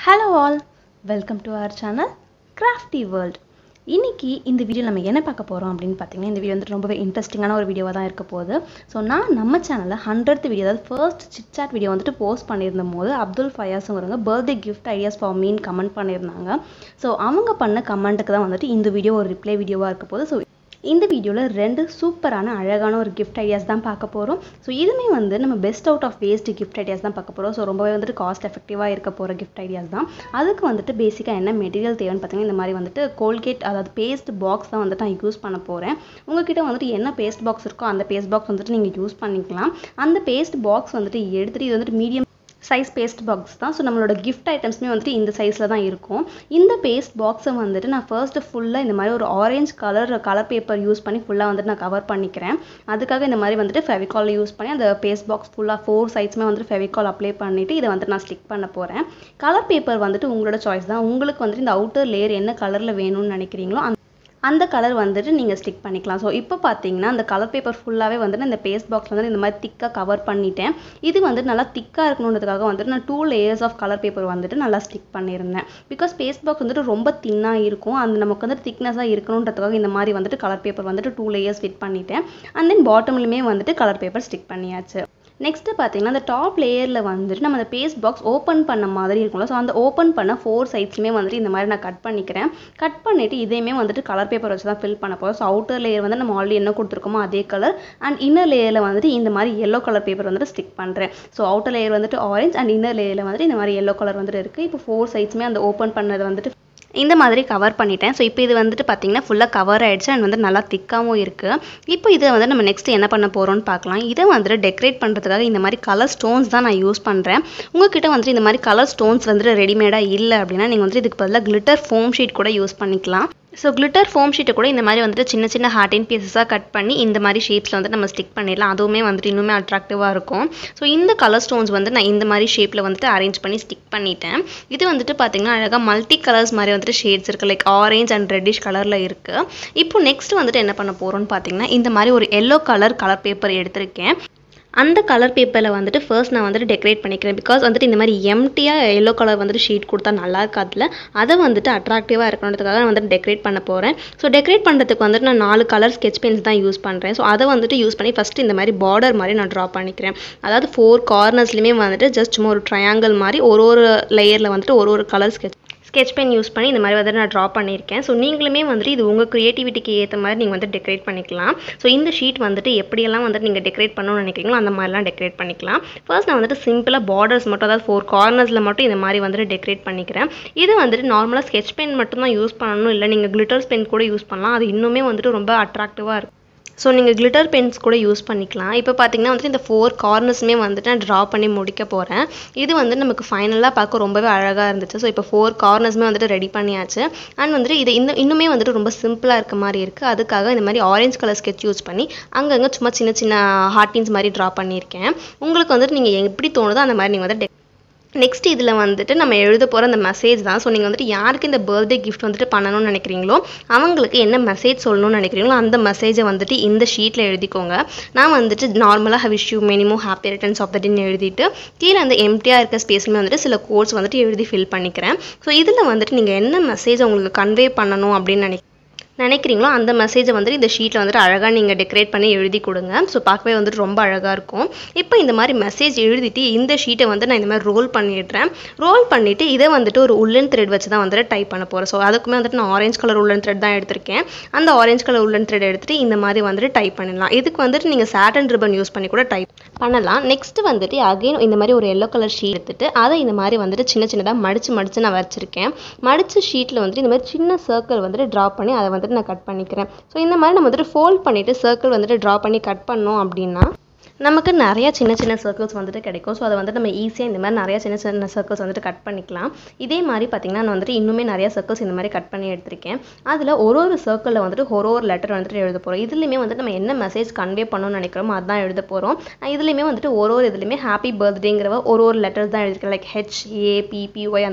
hello all welcome to our channel crafty world இன்னைக்கு இந்த video நம்ம என்ன பார்க்க போகிறோம் அப்படின்னு பார்த்தீங்கன்னா இந்த வீடியோ வந்து ரொம்பவே இன்ட்ரெஸ்டிங்கான ஒரு வீடியோவாக தான் இருக்க போகுது ஸோ நான் நம்ம சேனலில் ஹண்ட்ரட் வீடியோ அதாவது ஃபர்ஸ்ட் சிட் சாட் வீடியோ வந்துட்டு போஸ்ட் பண்ணியிருந்த போது அப்துல் ஃபயாஸுங்கிறவங்க birthday gift ideas for men comment பண்ணியிருந்தாங்க ஸோ அவங்க பண்ண கமெண்ட்டுக்கு தான் வந்துட்டு இந்த வீடியோ ஒரு ரிப்ளை வீடியோவாக இருக்க போகுது ஸோ இந்த வீடியோவில் ரெண்டு சூப்பரான அழகான ஒரு கிஃப்ட் ஐடியாஸ் தான் பார்க்க போகிறோம் ஸோ இதுவுமே வந்து நம்ம best out of waste gift ideas தான் பார்க்க போகிறோம் ஸோ ரொம்பவே வந்துட்டு காஸ்ட் எஃபெக்டிவாக இருக்க போகிற கிஃப்ட் ஐடியாஸ் தான் அதுக்கு வந்துட்டு பேசிக்காக என்ன மெட்டீரியல் தேவைன்னு பார்த்தீங்கன்னா இந்த மாதிரி வந்துட்டு கோல்கேட் அதாவது பேஸ்ட் பாக்ஸ் தான் வந்துட்டு நான் யூஸ் பண்ண போகிறேன் உங்ககிட்ட வந்துட்டு என்ன பேஸ்ட் பாக்ஸ் இருக்கோ அந்த பேஸ்ட் பாக்ஸ் வந்துட்டு நீங்கள் யூஸ் பண்ணிக்கலாம் அந்த பேஸ்ட் பாக்ஸ் வந்துட்டு எடுத்துகிட்டு இது வந்துட்டு மீடியம் சைஸ் பேஸ்ட் பாக்ஸ் தான் ஸோ நம்மளோட கிஃப்ட் ஐட்டம்ஸ்மே வந்துட்டு இந்த சைஸில் தான் இருக்கும் இந்த பேஸ்ட் பாக்ஸை வந்துட்டு நான் ஃபர்ஸ்ட்டு ஃபுல்லாக இந்த மாதிரி ஒரு orange colour colour paper use பண்ணி ஃபுல்லாக வந்துட்டு நான் கவர் பண்ணிக்கிறேன் அதுக்காக இந்த மாதிரி வந்துட்டு ஃபெவிகால் யூஸ் பண்ணி அந்த பேஸ்ட் பாக்ஸ் ஃபுல்லாக ஃபோர் சைட்ஸுமே வந்துட்டு ஃபெவிகால் அப்ளை பண்ணிவிட்டு இதை வந்துட்டு நான் ஸ்டிக் பண்ண போகிறேன் கலர் பேப்பர் வந்துட்டு உங்களோட சாய்ஸ் தான் உங்களுக்கு வந்துட்டு இந்த அவுட்டர் லேயர் என்ன கலரில் வேணும்னு நினைக்கிறீங்களோ அந்த அந்த கலர் வந்துட்டு நீங்கள் ஸ்டிக் பண்ணிக்கலாம் ஸோ இப்போ பார்த்தீங்கன்னா அந்த கலர் பேப்பர் ஃபுல்லாகவே வந்துட்டு இந்த பேஸ்ட் பாக்ஸ் வந்து இந்த மாதிரி திக்காக கவர் பண்ணிட்டேன் இது வந்துட்டு நல்லா திக்காக இருக்கணுன்றதுக்காக வந்துட்டு நான் two layers of colour paper வந்துட்டு நல்லா ஸ்டிக் பண்ணியிருந்தேன் பிகாஸ் பேஸ்ட் பாக்ஸ் வந்துட்டு ரொம்ப தின்னாக இருக்கும் அந்த நமக்கு வந்துட்டு திக்னஸாக இருக்கணுன்றதுக்காக இந்த மாதிரி வந்துட்டு கலர் பேப்பர் வந்துட்டு டூ லேயர்ஸ் ஃபிட் பண்ணிட்டேன் அண்ட் தென் பாட்டம்லையுமே வந்துட்டு கலர் பேப்பர் ஸ்டிக் பண்ணியாச்சு நெக்ஸ்ட்டு பார்த்தீங்கன்னா அந்த டாப் லேயரில் வந்துட்டு நம்ம அந்த பேஸ்ட் பாக்ஸ் ஓப்பன் பண்ண மாதிரி இருக்கும்ல ஸோ அந்த ஓப்பன் பண்ண ஃபோர் சைட்ஸுமே வந்துட்டு இந்த மாதிரி நான் கட் பண்ணிக்கிறேன் கட் பண்ணிவிட்டு இதையுமே வந்துட்டு கலர் பேப்பர் வச்சு தான் ஃபில் பண்ண போகிறோம் ஸோ அவுட்டர் லேயர் வந்து நம்ம ஆல்ரெடி என்ன கொடுத்துருக்கோமோ அதே கலர் அண்ட் இன்னர் லேயரில் வந்துட்டு இந்த மாதிரி எல்லோ கலர் பேப்பர் வந்துட்டு ஸ்டிக் பண்ணுறேன் ஸோ அவுட்டர் லேயர் வந்துட்டு ஆரஞ்ச் அண்ட் இன்னர் லேயரில் வந்துட்டு இந்த மாதிரி எல்லோ கலர் வந்துட்டு இருக்குது இப்போ ஃபோர் சைட்ஸுமே அந்த ஓப்பன் பண்ணது வந்துட்டு இந்த மாதிரி கவர் பண்ணிட்டேன் ஸோ இப்போ இது வந்துட்டு பார்த்தீங்கன்னா ஃபுல்லாக கவர் ஆகிடுச்சு அண்ட் வந்து நல்லா திக்காகவும் இருக்குது இப்போ இதை வந்து நம்ம நெக்ஸ்ட் என்ன பண்ண போகிறோம்னு பார்க்கலாம் இதை வந்துட்டு டெக்கரேட் பண்ணுறதுக்காக இந்த மாதிரி கலர் ஸ்டோன்ஸ் தான் நான் யூஸ் பண்ணுறேன் உங்ககிட்ட வந்துட்டு இந்த மாதிரி கலர் ஸ்டோன்ஸ் வந்துட்டு ரெடிமேடாக இல்லை அப்படின்னா நீங்கள் வந்துட்டு இதுக்கு பதிலாக கிளிட்டர் ஃபோம் ஷீட் கூட யூஸ் பண்ணிக்கலாம் ஸோ கிளிட்டர் ஃபோம் ஷீட்டை கூட இந்த மாதிரி வந்துட்டு சின்ன சின்ன ஹார்டின் பீசஸாக கட் பண்ணி இந்த மாதிரி ஷேப்ஸில் வந்து நம்ம ஸ்டிக் பண்ணிடலாம் அதுவுமே வந்துட்டு இன்னுமே அட்ராக்டிவாக இருக்கும் ஸோ இந்த கலர் ஸ்டோன்ஸ் வந்து நான் இந்த மாதிரி ஷேப்பில் வந்துட்டு அரேஞ்ச் பண்ணி ஸ்டிக் பண்ணிட்டேன் இது வந்துட்டு பார்த்தீங்கன்னா அழகாக மல்டி கலர்ஸ் மாதிரி வந்துட்டு ஷேட்ஸ் இருக்குது லைக் ஆரஞ்ச் அண்ட் ரெட்டிஷ் கலரில் இருக்குது இப்போ நெக்ஸ்ட் வந்துட்டு என்ன பண்ண போகிறோம்னு பார்த்தீங்கன்னா இந்த மாதிரி ஒரு எல்லோ கலர் கலர் பேப்பர் எடுத்திருக்கேன் அந்த கலர் பேப்பரில் வந்துட்டு ஃபர்ஸ்ட் நான் வந்துட்டு டெக்கரேட் பண்ணிக்கிறேன் பிகாஸ் வந்துட்டு இந்த மாதிரி எம்டியாக எல்லோ கலர் வந்துட்டு ஷீட் கொடுத்தா நல்லா இருக்காதுல அதை வந்துட்டு அட்ராக்டிவாக இருக்கணுன்றதுக்காக நான் வந்துட்டு டெக்கரேட் பண்ண போகிறேன் ஸோ டெக்கரேட் பண்ணுறதுக்கு வந்துட்டு நான் நாலு கலர் ஸ்கெச் பென்ஸ் தான் யூஸ் பண்ணுறேன் ஸோ அதை வந்துட்டு யூஸ் பண்ணி ஃபஸ்ட்டு இந்த மாதிரி பார்டர் மாதிரி நான் ட்ரா பண்ணிக்கிறேன் அதாவது ஃபோர் கார்னர்ஸ்லையுமே வந்துட்டு ஜஸ்ட் சும்மா ஒரு ட்ரையாங்கிள் மாதிரி ஒரு ஒரு லேயரில் வந்துட்டு ஒரு ஒரு colour sketch sketch pen use பண்ணி இந்த மாதிரி வந்துட்டு நான் ட்ரா பண்ணியிருக்கேன் ஸோ நீங்களுமே வந்துட்டு இது உங்கள் க்ரியேட்டிவிட்டிக்கு ஏற்ற மாதிரி நீங்கள் வந்து டெக்கரேட் பண்ணிக்கலாம் ஸோ இந்த ஷீட் வந்துட்டு எப்படியெல்லாம் வந்துட்டு நீங்கள் டெக்கரேட் பண்ணணும்னு நினைக்கிறீங்களோ அந்த மாதிரிலாம் டெக்கரேட் பண்ணிக்கலாம் ஃபர்ஸ்ட் நான் வந்துட்டு சிம்பிளாக பார்டர்ஸ் மட்டும் அதாவது ஃபோர் கார்னர்ஸில் மட்டும் இந்த மாதிரி வந்துட்டு டெக்கரேட் பண்ணிக்கிறேன் இது வந்துட்டு நார்மலாக ஸ்கெச் பென் மட்டும் தான் யூஸ் பண்ணணும் இல்லை நீங்கள் கிளிட்டர்ஸ் பென் கூட யூஸ் பண்ணலாம் அது இன்னுமே வந்துட்டு ரொம்ப அட்ராக்டிவாக இருக்கும் ஸோ நீங்கள் கிளிட்டர் பென்ஸ் கூட யூஸ் பண்ணிக்கலாம் இப்போ பார்த்தீங்கன்னா வந்துட்டு இந்த ஃபோர் கார்னர்ஸுமே வந்துட்டு நான் ட்ரா பண்ணி முடிக்க போகிறேன் இது வந்து நமக்கு ஃபைனலாக பார்க்க ரொம்பவே அழகாக இருந்துச்சு ஸோ இப்போ ஃபோர் கார்னர்ஸுமே வந்துட்டு ரெடி பண்ணியாச்சு அண்ட் வந்துட்டு இது இன்னும் இன்னுமே வந்துட்டு ரொம்ப சிம்பிளாக இருக்க மாதிரி இருக்குது அதுக்காக இந்த மாதிரி ஆரஞ்ச் கலர் ஸ்கெச் யூஸ் பண்ணி அங்கங்கே சும்மா சின்ன சின்ன ஹார்டின்ஸ் மாதிரி ட்ரா பண்ணியிருக்கேன் உங்களுக்கு வந்துட்டு நீங்கள் எப்படி தோணுதோ அந்த மாதிரி நீங்கள் வந்து நெக்ஸ்ட் இதில் வந்துட்டு நம்ம எழுத போகிற அந்த மெசேஜ் தான் ஸோ நீங்கள் வந்துட்டு யாருக்கு இந்த பர்த்டே கிஃப்ட் வந்துட்டு பண்ணணும்னு நினைக்கிறீங்களோ அவங்களுக்கு என்ன மெசேஜ் சொல்லணும்னு நினைக்கிறீங்களோ அந்த மெசேஜை வந்துட்டு இந்த ஷீட்டில் எழுதிக்கோங்க நான் வந்துட்டு நார்மலாக wish you minimum happy returns of the டேன்னு எழுதிட்டு கீழே அந்த எம்டியாக இருக்க ஸ்பேஸ்லையுமே வந்துட்டு சில கோட்ஸ் வந்துட்டு எழுதி ஃபில் பண்ணிக்கிறேன் ஸோ இதில் வந்துட்டு நீங்கள் என்ன மெசேஜ் உங்களுக்கு கன்வே பண்ணணும் அப்படின்னு நினைக்கிறீங்க நினைக்கிறீங்களோ அந்த மெசேஜை வந்துட்டு இந்த ஷீட்டில் வந்துட்டு அழகாக நீங்கள் டெக்கரேட் பண்ணி எழுதி கொடுங்க ஸோ பார்க்கவே வந்துட்டு ரொம்ப அழகாக இருக்கும் இப்போ இந்த மாதிரி மெசேஜ் எழுதிட்டு இந்த ஷீட்டை வந்து நான் இந்த மாதிரி ரோல் பண்ணிடுறேன் ரோல் பண்ணிவிட்டு இதை வந்துட்டு ஒரு உள்ளன் த்ரெட் வச்சு தான் வந்துட்டு டைப் பண்ண போகிறேன் ஸோ அதுக்குமே வந்துட்டு நான் ஆரஞ்ச் கலர் உள்ளன் த்ரெட் தான் எடுத்திருக்கேன் அந்த ஆரஞ்ச் கலர் உள்ளன் த்ரெட் எடுத்துகிட்டு இந்த மாதிரி வந்துட்டு டைப் பண்ணிடலாம் இதுக்கு வந்துட்டு நீங்கள் சாட்டன் ரிப்பன் யூஸ் பண்ணி கூட டைப் பண்ணலாம் நெக்ஸ்ட் வந்துட்டு அகைன் இந்த மாதிரி ஒரு எல்லோ கலர் ஷீட் எடுத்துட்டு அதை இந்த மாதிரி வந்துட்டு சின்ன சின்னதாக மடித்து மடித்து நான் வச்சிருக்கேன் மடித்த ஷீட்டில் வந்துட்டு இந்த மாதிரி சின்ன சர்க்கிள் வந்துட்டு ட்ரா பண்ணி அதை வந்துட்டு நான் கட் பண்ணிக்கிறேன் ஸோ இந்த மாதிரி நம்ம வந்துட்டு ஃபோல்ட் பண்ணிவிட்டு சர்க்கிள் வந்துட்டு ட்ரா பண்ணி கட் பண்ணோம் அப்படின்னா நமக்கு நிறைய சின்ன சின்ன சர்க்கிள்ஸ் வந்துட்டு கிடைக்கும் ஸோ அதை வந்துட்டு நம்ம ஈஸியாக இந்த மாதிரி நிறைய சின்ன சின்ன சர்க்கிள்ஸ் வந்துட்டு கட் பண்ணிக்கலாம் இதே மாதிரி பார்த்திங்கன்னா நான் வந்துட்டு இன்னுமே நிறைய சர்க்கிள்ஸ் இந்த மாதிரி கட் பண்ணி எடுத்திருக்கேன் அதில் ஒரு ஒரு சர்க்கிளில் வந்துட்டு ஒரு ஒரு லெட்டர் வந்துட்டு எழுத போகிறோம் இதுலேயுமே வந்துட்டு நம்ம என்ன மெசேஜ் கன்வே பண்ணணும்னு நினைக்கிறோமோ அதுதான் எழுத போகிறோம் இதுலேயுமே வந்துட்டு ஒரு ஒரு இதுலேயுமே ஹாப்பி பர்த்டேங்கிறவ ஒரு ஒரு லெட்டர்ஸ் தான் எழுதிருக்கேன் லைக் ஹெச் ஏ பிபிஒய் அந்த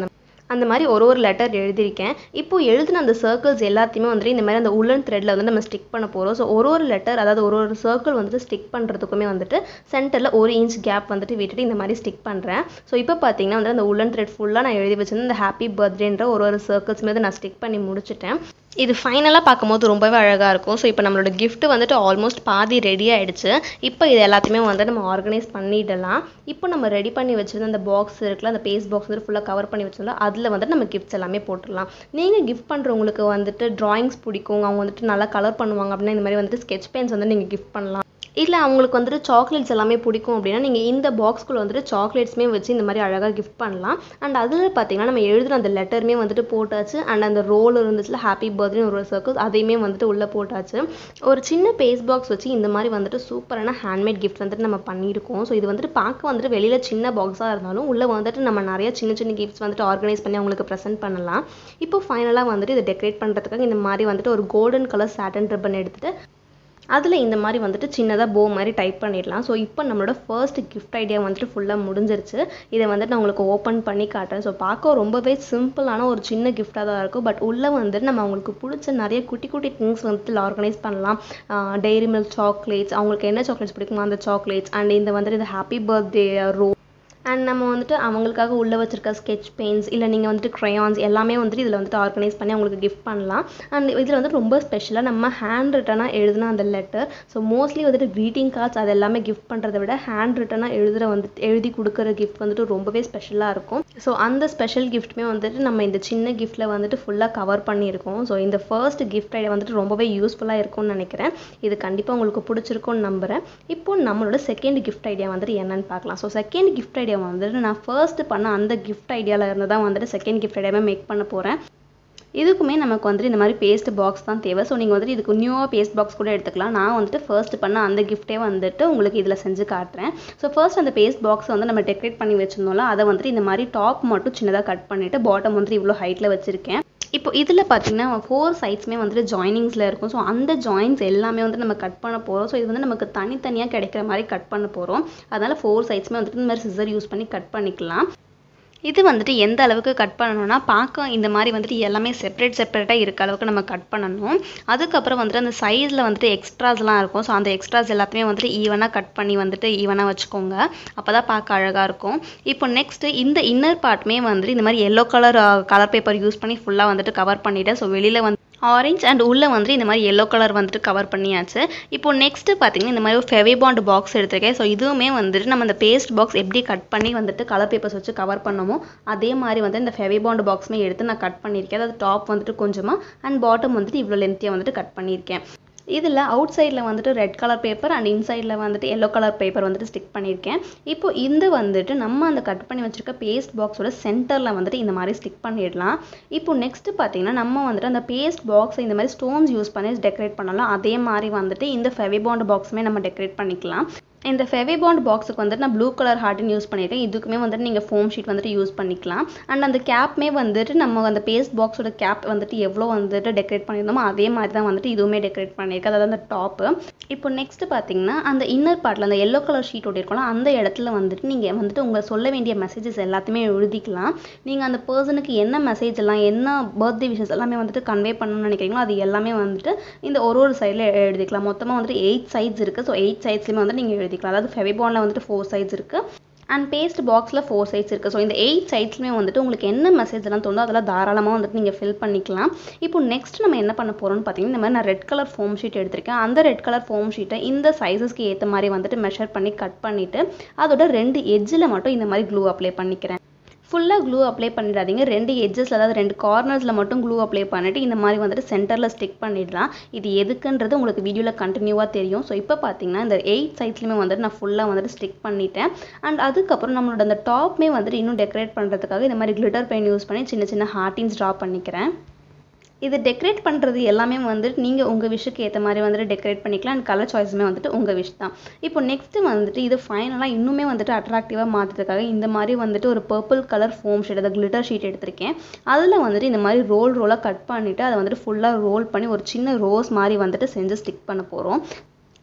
அந்த மாதிரி ஒரு ஒரு லெட்டர் எழுதியிருக்கேன் இப்போ எழுதின அந்த சர்க்கிள்ஸ் எல்லாத்தையுமே வந்துட்டு இந்த மாதிரி அந்த உள்ளன் த்ரெட்டில் வந்து நம்ம ஸ்டிக் பண்ண போகிறோம் ஸோ ஒரு ஒரு லெட்டர் அதாவது ஒரு ஒரு சர்க்கிள் வந்துட்டு ஸ்டிக் பண்ணுறதுக்குமே வந்துட்டு சென்டரில் ஒரு இன்ச் கேப் வந்துட்டு விட்டுட்டு இந்த மாதிரி ஸ்டிக் பண்ணுறேன் ஸோ இப்போ பார்த்தீங்கன்னா வந்து அந்த உள்ளன் த்ரெட் ஃபுல்லாக நான் எழுதி வச்சிருந்தேன் இந்த ஹாப்பி பர்த்டேன்ற ஒரு ஒரு சர்க்கிள்ஸுமே வந்து நான் ஸ்டிக் பண்ணி முடிச்சிட்டேன் இது ஃபைனலாக பார்க்கும்போது ரொம்பவே அழகாக இருக்கும் ஸோ இப்போ நம்மளோட gift வந்துட்டு ஆல்மோஸ்ட் பாதி ரெடி ஆயிடுச்சு இப்போ இது எல்லாத்தையுமே வந்து நம்ம ஆர்கனைஸ் பண்ணிடலாம் இப்போ நம்ம ரெடி பண்ணி வச்சிருந்த அந்த பாக்ஸ் இருக்குல்ல அந்த பேஸ்ட் பாக்ஸ் வந்து ஃபுல்லாக கவர் பண்ணி வச்சிருந்தோம் அதில் வந்துட்டு நம்ம கிஃப்ட்ஸ் எல்லாமே போட்டுடலாம் நீங்கள் கிஃப்ட் பண்ணுறவங்களுக்கு வந்துட்டு ட்ராயிங்ஸ் பிடிக்கும் அவங்க வந்துட்டு நல்லா கலர் பண்ணுவாங்க அப்படின்னா இந்த மாதிரி வந்துட்டு ஸ்கெட்ச் பென்ஸ் வந்து நீங்கள் கிஃப்ட் பண்ணலாம் இல்லை அவங்களுக்கு வந்துட்டு சாக்லேட்ஸ் எல்லாமே பிடிக்கும் அப்படின்னா நீங்கள் இந்த பாக்ஸ்குள்ளே வந்துட்டு சாக்லேட்ஸுமே வச்சு இந்த மாதிரி அழகாக கிஃப்ட் பண்ணலாம் அண்ட் அதில் பார்த்தீங்கன்னா நம்ம எழுதுன அந்த லெட்டருமே வந்துட்டு போட்டாச்சு அண்ட் அந்த ரோல் இருந்துச்சுல ஹாப்பி பர்த்டே ஒரு சர்க்கிள் அதையுமே வந்துட்டு உள்ளே போட்டாச்சு ஒரு சின்ன பேஸ் பாக்ஸ் வச்சு இந்த மாதிரி வந்துட்டு சூப்பரான ஹேண்ட்மேட் கிஃப்ட் வந்துட்டு நம்ம பண்ணியிருக்கோம் ஸோ இது வந்துட்டு பார்க்க வந்துட்டு வெளியில் சின்ன பாக்ஸாக இருந்தாலும் உள்ளே வந்துட்டு நம்ம நிறைய சின்ன சின்ன கிஃப்ட்ஸ் வந்துட்டு ஆர்கனைஸ் பண்ணி அவங்களுக்கு ப்ரெசென்ட் பண்ணலாம் இப்போ ஃபைனலாக வந்துட்டு இதை டெக்கரேட் பண்ணுறதுக்காக இந்த மாதிரி வந்துட்டு ஒரு கோல்டன் கலர் சாட்டன் ரிப்பன் எடுத்துட்டு அதில் இந்த மாதிரி வந்துட்டு சின்னதாக போ மாதிரி டைப் பண்ணிடலாம் ஸோ இப்போ நம்மளோட ஃபர்ஸ்ட் கிஃப்ட் ஐடியா வந்துட்டு ஃபுல்லாக முடிஞ்சிருச்சு இதை வந்துட்டு நான் உங்களுக்கு ஓப்பன் பண்ணி காட்டுறேன் ஸோ பார்க்க ரொம்பவே சிம்பிளான ஒரு சின்ன கிஃப்டாக தான் இருக்கும் பட் உள்ளே வந்துட்டு நம்ம அவங்களுக்கு பிடிச்ச நிறைய குட்டி குட்டி திங்ஸ் வந்துட்டு ஆர்கனைஸ் பண்ணலாம் டெய்ரி மில்க் சாக்லேட்ஸ் அவங்களுக்கு என்ன சாக்லேட்ஸ் பிடிக்குமோ அந்த சாக்லேட்ஸ் அண்ட் இந்த வந்துட்டு இந்த ஹாப்பி பர்த்டே ரோ அண்ட் நம்ம வந்துட்டு அவங்களுக்காக உள்ளே வச்சிருக்க ஸ்கெட்ச் பெயின்ஸ் இல்லை நீங்கள் வந்துட்டு க்ரையான்ஸ் எல்லாமே வந்துட்டு இதில் வந்துட்டு ஆர்கனைஸ் பண்ணி அவங்களுக்கு கிஃப்ட் பண்ணலாம் அண்ட் இதில் வந்துட்டு ரொம்ப ஸ்பெஷலாக நம்ம ஹேண்ட் ரிட்டனாக எழுதின அந்த லெட்டர் ஸோ மோஸ்ட்லி வந்துட்டு greeting கார்ட்ஸ் அது எல்லாமே கிஃப்ட் பண்ணுறதை விட ஹேண்ட் ரிட்டனாக எழுதுகிற வந்துட்டு எழுதி கொடுக்குற கிஃப்ட் வந்துட்டு ரொம்பவே ஸ்பெஷலாக இருக்கும் ஸோ அந்த ஸ்பெஷல் கிஃப்ட்டுமே வந்துட்டு நம்ம இந்த சின்ன கிஃப்ட்டில் வந்துட்டு ஃபுல்லாக கவர் பண்ணியிருக்கோம் ஸோ இந்த ஃபர்ஸ்ட் கிஃப்ட் ஐடியா வந்துட்டு ரொம்பவே யூஸ்ஃபுல்லாக இருக்கும்னு நினைக்கிறேன் இது கண்டிப்பாக உங்களுக்கு பிடிச்சிருக்கும்னு நம்புகிறேன் இப்போ நம்மளோட செகண்ட் கிஃப்ட் ஐடியா வந்துட்டு என்னன்னு பார்க்கலாம் ஸோ செகண்ட் கிஃப்ட் ஐடியா வந்துட்டு நான் ஃபர்ஸ்ட் பண்ண அந்த கிஃப்ட் ஐடியாவில் இருந்து தான் வந்துட்டு செகண்ட் கிஃப்ட் ஐடியாவே மேக் பண்ண போகிறேன் இதுக்குமே நமக்கு வந்துட்டு இந்த மாதிரி பேஸ்ட் பாக்ஸ் தான் தேவை ஸோ நீங்கள் வந்துட்டு இதுக்கு நியூவாக பேஸ்ட் பாக்ஸ் கூட எடுத்துக்கலாம் நான் வந்துட்டு ஃபர்ஸ்ட் பண்ண அந்த கிஃப்ட்டே வந்துட்டு உங்களுக்கு இதில் செஞ்சு காட்டுறேன் ஸோ ஃபர்ஸ்ட் அந்த பேஸ்ட் பாக்ஸ் வந்து நம்ம டெக்கரேட் பண்ணி வச்சிருந்தோம்ல அதை வந்துட்டு இந்த மாதிரி டாப் மட்டும் சின்னதாக கட் பண்ணிவிட்டு பாட்டம் வந்துட்டு இவ்வளோ ஹைட்டில் வச்சுருக்கேன் இப்போ இதில் பார்த்தீங்கன்னா ஃபோர் சைட்ஸுமே வந்துட்டு ஜாயினிங்ஸில் இருக்கும் ஸோ அந்த ஜாயின்ஸ் எல்லாமே வந்து நம்ம கட் பண்ண போகிறோம் ஸோ இது வந்து நமக்கு தனித்தனியாக கிடைக்கிற மாதிரி கட் பண்ண போகிறோம் அதனால் ஃபோர் சைட்ஸுமே வந்துட்டு இந்த மாதிரி சிசர் யூஸ் பண்ணி கட் பண்ணிக்கலாம் இது வந்துட்டு எந்த அளவுக்கு கட் பண்ணணும்னா பார்க்க இந்த மாதிரி வந்துட்டு எல்லாமே செப்பரேட் செப்பரேட்டாக இருக்க அளவுக்கு நம்ம கட் பண்ணணும் அதுக்கப்புறம் வந்துட்டு அந்த சைடில் வந்துட்டு எக்ஸ்ட்ராஸ்லாம் இருக்கும் ஸோ அந்த எக்ஸ்ட்ராஸ் எல்லாத்தையுமே வந்துட்டு ஈவனாக கட் பண்ணி வந்துட்டு ஈவனாக வச்சுக்கோங்க அப்போ தான் பார்க்க அழகாக இருக்கும் இப்போ நெக்ஸ்ட்டு இந்த இன்னர் பார்ட்டுமே வந்துட்டு இந்த மாதிரி yellow colour colour paper use பண்ணி ஃபுல்லாக வந்துட்டு கவர் பண்ணிட்டேன் ஸோ வெளியில் வந்து ஆரஞ்ச் அண்ட் உள்ளே வந்துட்டு இந்த மாதிரி எல்லோ கலர் வந்துட்டு கவர் பண்ணியாச்சு இப்போ நெக்ஸ்ட்டு பார்த்தீங்கன்னா இந்த மாதிரி ஒரு ஃபெவிபாண்ட் பாக்ஸ் எடுத்திருக்கேன் ஸோ இதுவுமே வந்துட்டு நம்ம அந்த பேஸ்ட் பாக்ஸ் எப்படி கட் பண்ணி வந்துட்டு கலர் பேப்பர்ஸ் வச்சு கவர் பண்ணமோ அதே மாதிரி வந்து இந்த ஃபெவிபாண்ட் பாக்ஸுமே எடுத்து நான் கட் பண்ணியிருக்கேன் அதாவது டாப் வந்துட்டு கொஞ்சமாக அண்ட் பாட்டம் வந்துட்டு இவ்வளோ லென்த்தியாக வந்துட்டு கட் பண்ணியிருக்கேன் இதில் அவுட் சைடில் வந்துட்டு ரெட் கலர் பேப்பர் அண்ட் இன்சைடில் வந்துட்டு எல்லோ கலர் பேப்பர் வந்துட்டு ஸ்டிக் பண்ணியிருக்கேன் இப்போ இந்த வந்துட்டு நம்ம அந்த கட் பண்ணி வச்சிருக்க பேஸ்ட் பாக்ஸோட சென்டரில் வந்துட்டு இந்த மாதிரி ஸ்டிக் பண்ணிடலாம் இப்போ நெக்ஸ்ட் பார்த்தீங்கன்னா நம்ம வந்துட்டு அந்த பேஸ்ட் பாக்ஸை இந்த மாதிரி ஸ்டோன்ஸ் யூஸ் பண்ணி டெக்கரேட் பண்ணலாம் அதே மாதிரி வந்துட்டு இந்த ஃபெவிபாண்ட் பாக்ஸுமே நம்ம டெக்கரேட் பண்ணிக்கலாம் இந்த ஃபெவிபாண்ட் பாக்ஸுக்கு வந்துட்டு நான் ப்ளூ கலர் ஹார்டின் யூஸ் பண்ணியிருக்கேன் இதுக்குமே வந்துட்டு நீங்கள் ஃபோம் ஷீட் வந்துட்டு யூஸ் பண்ணிக்கலாம் அண்ட் அந்த கேப்மே வந்துட்டு நம்ம அந்த பேஸ்ட் பாக்ஸோட கேப் வந்துட்டு எவ்வளோ வந்துட்டு டெக்கரேட் பண்ணியிருந்தோமோ அதே மாதிரி தான் வந்துட்டு இதுவுமே டெக்கரேட் பண்ணியிருக்கேன் அதாவது அந்த டாப்பு இப்போ நெக்ஸ்ட் பார்த்தீங்கன்னா அந்த இன்னர் பார்ட்டில் அந்த எல்லோ கலர் ஷீட் ஒட்டியிருக்கோம்ல அந்த இடத்துல வந்துட்டு நீங்கள் வந்துட்டு உங்கள் சொல்ல வேண்டிய மெசேஜஸ் எல்லாத்தையுமே எழுதிக்கலாம் நீங்கள் அந்த பர்சனுக்கு என்ன மெசேஜ் எல்லாம் என்ன பர்த்டே விஷஸ் எல்லாமே வந்துட்டு கன்வே பண்ணணும்னு நினைக்கிறீங்களோ அது எல்லாமே வந்துட்டு இந்த ஒரு ஒரு சைடில் எழுதிக்கலாம் மொத்தமாக வந்துட்டு எயிட் சைட்ஸ் இருக்குது ஸோ எயிட் சைட்ஸ்லையுமே வந்து நீங்கள் எழுதிக்கலாம் அதாவது ஃபெவிபானில் வந்துட்டு ஃபோர் சைட்ஸ் இருக்குது அண்ட் பேஸ்ட் பாக்ஸில் ஃபோர் சைட்ஸ் இருக்குது ஸோ இந்த எயிட் சைட்ஸ்லையுமே வந்துட்டு உங்களுக்கு என்ன மெசேஜ் எல்லாம் தோணுதோ அதெல்லாம் தாராளமாக வந்துட்டு நீங்கள் ஃபில் பண்ணிக்கலாம் இப்போ நெக்ஸ்ட் நம்ம என்ன பண்ண போகிறோம்னு பார்த்தீங்கன்னா இந்த மாதிரி நான் ரெட் கலர் ஃபோம் ஷீட் எடுத்திருக்கேன் அந்த ரெட் கலர் ஃபோம் ஷீட்டை இந்த சைஸஸ்க்கு ஏற்ற மாதிரி வந்துட்டு மெஷர் பண்ணி கட் பண்ணிவிட்டு அதோட ரெண்டு எட்ஜில் மட்டும் இந்த மாதிரி க்ளூ அப்ளை பண்ணிக்கிறேன் ஃபுல்லாக க்ளூ அப்ளை பண்ணிடாதீங்க ரெண்டு எட்ஜஸில் அதாவது ரெண்டு கார்னர்ஸில் மட்டும் க்ளூ அப்ளை பண்ணிவிட்டு இந்த மாதிரி வந்துட்டு சென்டரில் ஸ்டிக் பண்ணிடலாம் இது எதுக்குன்றது உங்களுக்கு வீடியோவில் கண்டினியூவாக தெரியும் ஸோ இப்போ பார்த்தீங்கன்னா இந்த எயிட் சைட்ஸ்லையுமே வந்துட்டு நான் ஃபுல்லாக வந்துட்டு ஸ்டிக் பண்ணிட்டேன் அண்ட் அதுக்கப்புறம் நம்மளோட அந்த டாப்மே வந்துட்டு இன்னும் டெக்கரேட் பண்ணுறதுக்காக இந்த மாதிரி கிளிட்டர் பெயின் யூஸ் பண்ணி சின்ன சின்ன ஹார்டின்ஸ் ட்ரா பண்ணிக்கிறேன் இது டெக்கரேட் பண்ணுறது எல்லாமே வந்துட்டு நீங்கள் உங்கள் விஷுக்கு ஏற்ற மாதிரி வந்துட்டு டெக்கரேட் பண்ணிக்கலாம் அண்ட் கலர் சாய்ஸுமே வந்துட்டு உங்கள் விஷ் தான் இப்போ நெக்ஸ்ட்டு வந்துட்டு இது ஃபைனலாக இன்னுமே வந்துட்டு அட்ராக்டிவாக மாற்றுறதுக்காக இந்த மாதிரி வந்துட்டு ஒரு பர்பிள் கலர் ஃபோம் ஷீட் அதாவது கிளிட்டர் ஷீட் எடுத்திருக்கேன் அதில் வந்துட்டு இந்த மாதிரி ரோல் ரோலாக கட் பண்ணிவிட்டு அதை வந்துட்டு ஃபுல்லாக ரோல் பண்ணி ஒரு சின்ன ரோஸ் மாதிரி வந்துட்டு செஞ்சு ஸ்டிக் பண்ண போகிறோம்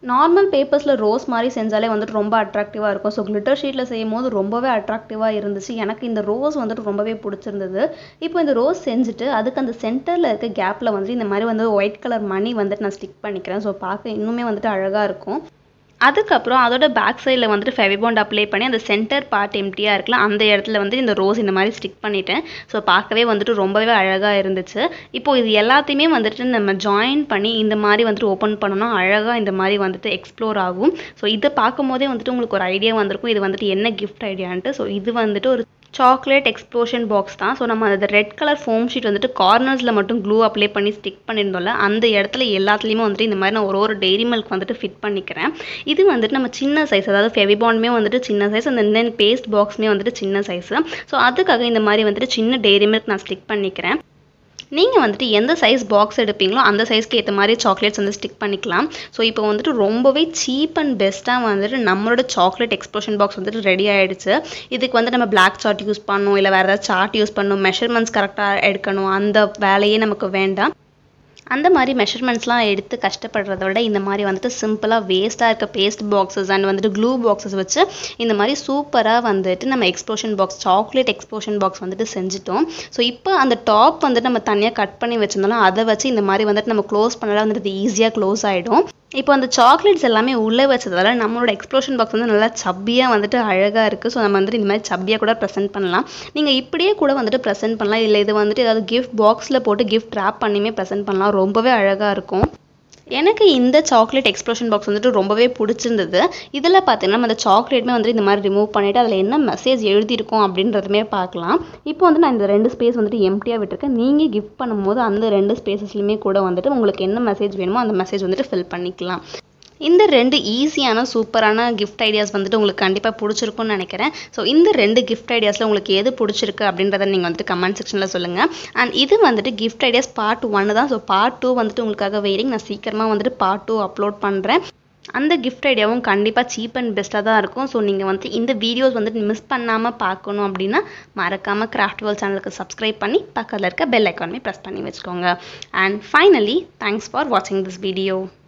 நார்மல் பேப்பர்ஸில் ரோஸ் மாதிரி செஞ்சாலே வந்துட்டு ரொம்ப அட்ராக்டிவாக இருக்கும் ஸோ கிளிட்டர் ஷீட்டில் செய்யும் போது ரொம்பவே அட்ராக்டிவாக இருந்துச்சு எனக்கு இந்த ரோஸ் வந்துட்டு ரொம்பவே பிடிச்சிருந்தது இப்போ இந்த ரோஸ் செஞ்சுட்டு அதுக்கு அந்த சென்டரில் இருக்க கேப்பில் வந்துட்டு இந்த மாதிரி வந்து ஒயிட் கலர் மணி வந்துட்டு நான் ஸ்டிக் பண்ணிக்கிறேன் ஸோ பார்க்க இன்னுமே வந்துட்டு அழகாக இருக்கும் அதுக்கப்புறம் அதோட பேக் சைடில் வந்துட்டு ஃபெவிபாண்ட் அப்ளை பண்ணி அந்த சென்டர் பார்ட் எம்டியாக இருக்கலாம் அந்த இடத்துல வந்து இந்த ரோஸ் இந்த மாதிரி ஸ்டிக் பண்ணிட்டேன் ஸோ பார்க்கவே வந்துட்டு ரொம்பவே அழகாக இருந்துச்சு இப்போ இது எல்லாத்தையுமே வந்துட்டு நம்ம ஜாயின் பண்ணி இந்த மாதிரி வந்துட்டு ஓப்பன் பண்ணோம்னா அழகாக இந்த மாதிரி வந்துட்டு எக்ஸ்ப்ளோர் ஆகும் ஸோ இதை பார்க்கும் போதே வந்துட்டு உங்களுக்கு ஒரு ஐடியா வந்திருக்கும் இது வந்துட்டு என்ன கிஃப்ட் ஐடியான்ட்டு ஸோ இது வந்துட்டு ஒரு சாக்லேட் எக்ஸ்ப்ளோஷன் பாக்ஸ் தான் ஸோ நம்ம அந்த ரெட் கலர் ஃபோம் ஷீட் வந்துட்டு கார்னர்ஸில் மட்டும் க்ளூ அப்ளை பண்ணி ஸ்டிக் பண்ணியிருந்தோம்ல அந்த இடத்துல எல்லாத்துலேயுமே வந்துட்டு இந்த மாதிரி நான் ஒரு ஒரு டெய்ரி மில்க் வந்துட்டு ஃபிட் பண்ணிக்கிறேன் இது வந்துட்டு நம்ம சின்ன சைஸ் அதாவது ஃபெவிபாண்டுமே வந்துட்டு சின்ன சைஸ் அந்த தென் பேஸ்ட் பாக்ஸுமே வந்துட்டு சின்ன சைஸு ஸோ அதுக்காக இந்த மாதிரி வந்துட்டு சின்ன டெய்ரி மில்க் நான் ஸ்டிக் பண்ணிக்கிறேன் நீங்கள் வந்துட்டு எந்த சைஸ் பாக்ஸ் எடுப்பீங்களோ அந்த சைஸ்க்கு ஏற்ற மாதிரி சாக்லேட்ஸ் வந்து ஸ்டிக் பண்ணிக்கலாம் ஸோ இப்போ வந்துட்டு ரொம்பவே சீப் அண்ட் பெஸ்ட்டாக வந்துட்டு நம்மளோட சாக்லேட் எக்ஸ்ப்ளோஷன் பாக்ஸ் வந்துட்டு ரெடி ஆகிடுச்சு இதுக்கு வந்து நம்ம பிளாக் சார்ட் யூஸ் பண்ணணும் இல்லை வேறு ஏதாவது சார்ட் யூஸ் பண்ணணும் மெஷர்மெண்ட்ஸ் கரெக்டாக எடுக்கணும் அந்த வேலையே நமக்கு வேண்டாம் அந்த மாதிரி மெஷர்மெண்ட்ஸ்லாம் எடுத்து கஷ்டப்படுறத விட இந்த மாதிரி வந்துட்டு சிம்பிளாக வேஸ்ட்டாக இருக்க பேஸ்ட் பாக்ஸஸ் அண்ட் வந்துட்டு க்ளூ பாக்ஸஸ் வச்சு இந்த மாதிரி சூப்பராக வந்துட்டு நம்ம explosion box chocolate explosion box வந்துட்டு செஞ்சுட்டோம் ஸோ இப்போ அந்த டாப் வந்துட்டு நம்ம தனியாக கட் பண்ணி வச்சிருந்தோம்னா அதை வச்சு இந்த மாதிரி வந்துட்டு நம்ம க்ளோஸ் பண்ணலாம் வந்துட்டு ஈஸியாக க்ளோஸ் ஆகிடும் இப்போ அந்த சாக்லேட்ஸ் எல்லாமே உள்ளே வச்சதால நம்மளோட எக்ஸ்ப்ளோஷன் பாக்ஸ் வந்து நல்லா சப்பியாக வந்துட்டு அழகாக இருக்குது ஸோ நம்ம வந்துட்டு இந்த மாதிரி சப்பியாக கூட ப்ரெசென்ட் பண்ணலாம் நீங்கள் இப்படியே கூட வந்துட்டு ப்ரெசென்ட் பண்ணலாம் இல்லை இது வந்துட்டு ஏதாவது கிஃப்ட் பாக்ஸில் போட்டு கிஃப்ட் ரேப் பண்ணியுமே ப்ரெசென்ட் பண்ணலாம் ரொம்பவே அழகாக இருக்கும் எனக்கு இந்த சாக்லேட் எக்ஸ்ப்ளோஷன் பாக்ஸ் வந்துட்டு ரொம்பவே பிடிச்சிருந்தது இதில் பார்த்தீங்கன்னா நம்ம அந்த சாக்லேட்டுமே வந்துட்டு இந்த மாதிரி ரிமூவ் பண்ணிவிட்டு அதில் என்ன மெசேஜ் எழுதியிருக்கோம் அப்படின்றதுமே பார்க்கலாம் இப்போ வந்து நான் இந்த ரெண்டு ஸ்பேஸ் வந்துட்டு எம்டியாக விட்டுருக்கேன் நீங்கள் கிஃப்ட் பண்ணும்போது அந்த ரெண்டு ஸ்பேசஸ்லையுமே கூட வந்துட்டு உங்களுக்கு என்ன மெசேஜ் வேணுமோ அந்த மெசேஜ் வந்துட்டு ஃபில் பண்ணிக்கலாம் இந்த ரெண்டு ஈஸியான சூப்பரான கிஃப்ட் ஐடியாஸ் வந்துட்டு உங்களுக்கு கண்டிப்பாக பிடிச்சிருக்கும்னு நினைக்கிறேன் ஸோ இந்த ரெண்டு கிஃப்ட் ஐடியாஸில் உங்களுக்கு எது பிடிச்சிருக்கு அப்படின்றத நீங்கள் வந்துட்டு கமெண்ட் செக்ஷனில் சொல்லுங்கள் அண்ட் இது வந்துட்டு கிஃப்ட் ஐடியாஸ் பார்ட் ஒன்று தான் ஸோ பார்ட் டூ வந்துட்டு உங்களுக்காக வெயிட்டிங் நான் சீக்கிரமாக வந்துட்டு பார்ட் டூ அப்லோட் பண்ணுறேன் அந்த கிஃப்ட் ஐடியாவும் கண்டிப்பாக சீப் அண்ட் பெஸ்ட்டாக தான் இருக்கும் ஸோ நீங்கள் வந்து இந்த வீடியோஸ் வந்துட்டு மிஸ் பண்ணாமல் பார்க்கணும் அப்படின்னா மறக்காமல் கிராஃப்ட் வேர்ல்ட் சேனலுக்கு சப்ஸ்கிரைப் பண்ணி பக்கத்தில் இருக்க பெல் ஐக்கானுமே ப்ரெஸ் பண்ணி வச்சுக்கோங்க அண்ட் ஃபைனலி தேங்க்ஸ் ஃபார் வாட்சிங் திஸ் வீடியோ